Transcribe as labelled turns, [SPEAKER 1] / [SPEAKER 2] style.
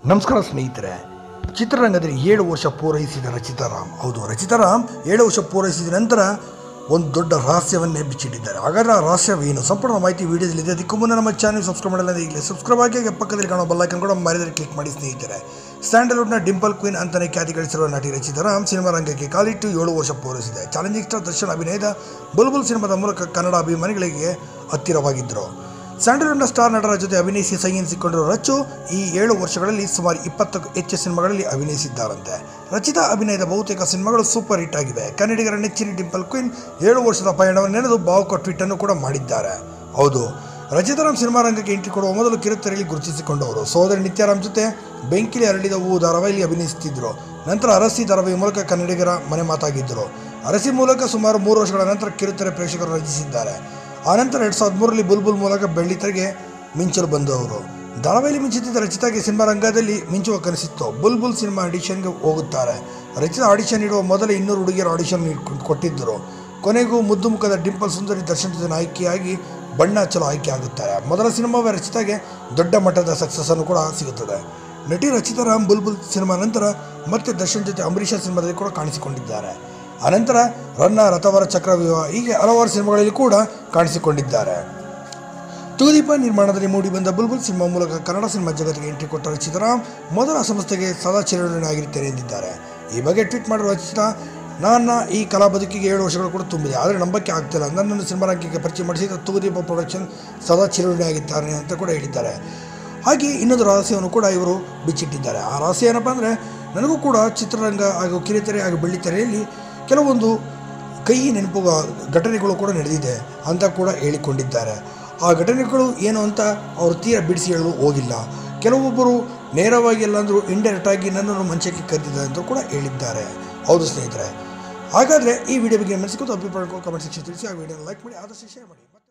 [SPEAKER 1] ನಮಸ್ಕಾರ ಸ್ನೇಹಿತರೆ ಚಿತ್ರರಂಗದಲ್ಲಿ ಏಳು ವರ್ಷ ಪೂರೈಸಿದ ರಚಿತಾರಾಮ್ ಹೌದು ರಚಿತಾರಾಮ್ ಏಳು ವರ್ಷ ಪೂರೈಸಿದ ನಂತರ ಒಂದು ದೊಡ್ಡ ರಹಸ್ಯವನ್ನೇ ಬಿಚ್ಚಿಟ್ಟಿದ್ದಾರೆ ಹಾಗಾದ್ರೆ ಆ ರಹಸ್ಯವೇನು ಸಂಪೂರ್ಣ ಮಾಹಿತಿ ವಿಡಿಯೋದಲ್ಲಿದೆ ಅದಕ್ಕೂ ಮುನ್ನ ನಮ್ಮ ಚಾನಲ್ ಸಬ್ಸ್ಕ್ರೈಬ್ ಮಾಡಲ್ಲ ಈಗಲೇ ಸಬ್ಸ್ಕ್ರೈಬ್ ಆಗಿ ಹಾಗೆ ಪಕ್ಕದಲ್ಲಿ ಕಾಣೋ ಬಲ್ಲೈಕನ್ ಕೂಡ ಮರಿದರೆ ಕ್ಲಿಕ್ ಮಾಡಿ ಸ್ನೇಹಿತರೆ ಸ್ಯಾಂಡಲ್ವುಡ್ನ ಡಿಂಪಲ್ ಕ್ವೀನ್ ಅಂತಾನೆ ಖ್ಯಾತಿ ಗಳಿಸಿರುವ ನಟಿ ರಚಿತಾರಾಮ್ ಸಿನಿಮಾ ರಂಗಕ್ಕೆ ಕಾಲಿಟ್ಟು ಏಳು ವರ್ಷ ಪೂರೈಸಿದೆ ಚಾಲೆಂಜಿಂಗ್ ಸ್ಟಾರ್ ದರ್ಶನ್ ಅಭಿನಯದ ಬುಲ್ಬುಲ್ ಸಿನಿಮಾದ ಮೂಲಕ ಕನ್ನಡ ಅಭಿಮಾನಿಗಳಿಗೆ ಹತ್ತಿರವಾಗಿದ್ದರು ಸ್ಯಾಂಡಲ್ವುಡ್ನ ಸ್ಟಾರ್ ನಟರ ಜೊತೆ ಅಭಿನಯಿಸಿ ಸೈ ಎನಿಸಿಕೊಂಡಿರುವ ರಚ್ಚು ಈ ಏಳು ವರ್ಷಗಳಲ್ಲಿ ಸುಮಾರು ಇಪ್ಪತ್ತಕ್ಕೂ ಹೆಚ್ಚು ಸಿನಿಮಾಗಳಲ್ಲಿ ಅಭಿನಯಿಸಿದ್ದಾರಂತೆ ರಚಿತಾ ಅಭಿನಯದ ಬಹುತೇಕ ಸಿನಿಮಾಗಳು ಸೂಪರ್ ಹಿಟ್ ಆಗಿವೆ ಕನ್ನಡಿಗರ ನೆಚ್ಚಿನ ಡಿಂಪಲ್ ಕ್ವೀನ್ ಏಳು ವರ್ಷದ ಪಯಣವನ್ನು ನೆನೆದು ಭಾವುಕ ಟ್ವೀಟ್ ಅನ್ನು ಕೂಡ ಮಾಡಿದ್ದಾರೆ ಹೌದು ರಚಿತಾರಾಮ್ ಸಿನಿಮಾ ರಂಗಕ್ಕೆ ಎಂಟ್ರಿ ಕೊಡುವ ಮೊದಲು ಕಿರುತೆರೆಯಲ್ಲಿ ಗುರುತಿಸಿಕೊಂಡವರು ಸೋದರಿ ನಿತ್ಯಾರಾಮ್ ಜೊತೆ ಬೆಂಕಿಲಿ ಹರಡಿದ ಹೂವು ಧಾರಾವಾಹಿಯಲ್ಲಿ ಅಭಿನಯಿಸುತ್ತಿದ್ದರು ನಂತರ ಅರಸಿ ಧಾರಾವಾಹಿ ಮೂಲಕ ಕನ್ನಡಿಗರ ಮನೆ ಮಾತಾಗಿದ್ದರು ಅರಸಿ ಮೂಲಕ ಸುಮಾರು ಮೂರು ವರ್ಷಗಳ ನಂತರ ಕಿರುತೆರೆ ಪ್ರೇಕ್ಷಕರು ರಚಿಸಿದ್ದಾರೆ ಆನಂತರ ಎರಡು ಸಾವಿರದ ಮೂರರಲ್ಲಿ ಬುಲ್ಬುಲ್ ಮೂಲಕ ಬೆಳ್ಳಿತೆರೆಗೆ ಮಿಂಚಲು ಬಂದವರು ಧಾರಾವಾಹಿಯಲ್ಲಿ ಮಿಂಚುತ್ತಿದ್ದ ರಚಿತಾಗೆ ಸಿನಿಮಾ ರಂಗದಲ್ಲಿ ಮಿಂಚುವ ಕನಸಿತ್ತು ಬುಲ್ಬುಲ್ ಸಿನಿಮಾ ಆಡಿಷನ್ಗೆ ಹೋಗುತ್ತಾರೆ ರಚಿತಾ ಆಡಿಷನ್ ನೀಡುವ ಮೊದಲೇ ಇನ್ನೂರು ಹುಡುಗಿಯರು ಆಡಿಷನ್ ನೀಡ್ಕೊಂಡು ಕೊಟ್ಟಿದ್ದರು ಕೊನೆಗೂ ಮುದ್ದು ಮುಖದ ಡಿಂಪಲ್ ಸುಂದರಿ ದರ್ಶನ್ ಜೊತೆ ಆಯ್ಕೆಯಾಗಿ ಬಣ್ಣ ಹಚ್ಚಲು ಆಯ್ಕೆ ಆಗುತ್ತಾರೆ ಮೊದಲ ಸಿನಿಮಾವೇ ರಚಿತಾಗೆ ದೊಡ್ಡ ಮಟ್ಟದ ಸಕ್ಸಸ್ ಅನ್ನು ಕೂಡ ಸಿಗುತ್ತದೆ ನಟಿ ರಚಿತಾರಾಮ್ ಬುಲ್ಬುಲ್ ಸಿನಿಮಾ ನಂತರ ಮತ್ತೆ ದರ್ಶನ್ ಜೊತೆ ಅಂಬರೀಷ ಸಿನಿಮಾದಲ್ಲಿ ಕೂಡ ಕಾಣಿಸಿಕೊಂಡಿದ್ದಾರೆ ಅನಂತರ ರನ್ನ ರಥವರ ಚಕ್ರವ್ಯೂಹ ಹೀಗೆ ಹಲವಾರು ಸಿನಿಮಾಗಳಲ್ಲಿ ಕೂಡ ಕಾಣಿಸಿಕೊಂಡಿದ್ದಾರೆ ತೂದೀಪ ನಿರ್ಮಾಣದಲ್ಲಿ ಮೂಡಿಬಂದ ಬುಲ್ಬುಲ್ ಸಿನಿಮಾ ಮೂಲಕ ಕನ್ನಡ ಸಿನಿಮಾ ಜಗತ್ತಿಗೆ ಎಂಟ್ರಿ ಕೊಟ್ಟ ರಚಿತಾರಾಮ್ ಮೊದಲ ಸಂಸ್ಥೆಗೆ ಸದಾ ಚಿರಋಣಿ ಆಗಿರುತ್ತೇನೆ ಎಂದಿದ್ದಾರೆ ಈ ಬಗ್ಗೆ ಟ್ವೀಟ್ ಮಾಡಿರುವ ರಚಿತಾ ನನ್ನ ಈ ಕಲಾ ಬದುಕಿಗೆ ಏಳು ವರ್ಷಗಳು ಕೂಡ ತುಂಬಿದೆ ಆದರೆ ನಂಬಕ್ಕೆ ಆಗ್ತಿಲ್ಲ ನನ್ನನ್ನು ಸಿನಿಮಾ ರಂಗಕ್ಕೆ ಪರಿಚಯ ಮಾಡಿಸಿದ ತೂದೀಪ ಪ್ರೊಡಕ್ಷನ್ ಸದಾ ಚಿರಋಣಿ ಆಗಿದ್ದಾರೆ ಅಂತ ಕೂಡ ಹೇಳಿದ್ದಾರೆ ಹಾಗೆ ಇನ್ನೊಂದು ರಹಸ್ಯವನ್ನು ಕೂಡ ಇವರು ಬಿಚ್ಚಿಟ್ಟಿದ್ದಾರೆ ಆ ರಹಸ್ಯ ಏನಪ್ಪ ಅಂದರೆ ನನಗೂ ಕೂಡ ಚಿತ್ರರಂಗ ಹಾಗೂ ಕಿರುತೆರೆ ಹಾಗೂ ಬೆಳ್ಳಿತೆರೆಯಲ್ಲಿ ಕೆಲವೊಂದು ಕೈ ನೆನಪುಗ ಘಟನೆಗಳು ಕೂಡ ನಡೆದಿದೆ ಅಂತ ಕೂಡ ಹೇಳಿಕೊಂಡಿದ್ದಾರೆ ಆ ಘಟನೆಗಳು ಏನು ಅಂತ ಅವರು ತೀರ ಬಿಡಿಸಿ ಹೇಳಲು ಹೋಗಿಲ್ಲ ಕೆಲವೊಬ್ಬರು ನೇರವಾಗಿ ಎಲ್ಲಾಂದರೂ ಇಂಡೈರೆಕ್ಟ್ ಆಗಿ ನನ್ನನ್ನು ಮಂಚಕ್ಕೆ ಕರೆದಿದ್ದಾರೆ ಅಂತ ಕೂಡ ಹೇಳಿದ್ದಾರೆ ಹೌದು ಸ್ನೇಹಿತರೆ ಹಾಗಾದರೆ ಈ ವಿಡಿಯೋ ಬಗ್ಗೆ ಮನಸ್ಸಿಗೆ ಅಭಿಪ್ರಾಯ ಕಮೆಂಟ್ ಸೆಕ್ಷನ್ ತಿಳಿಸಿ ಆ ವಿಡಿಯೋನ ಲೈಕ್ ಮಾಡಿ ಆದಷ್ಟು ಶೇರ್ ಮಾಡಿ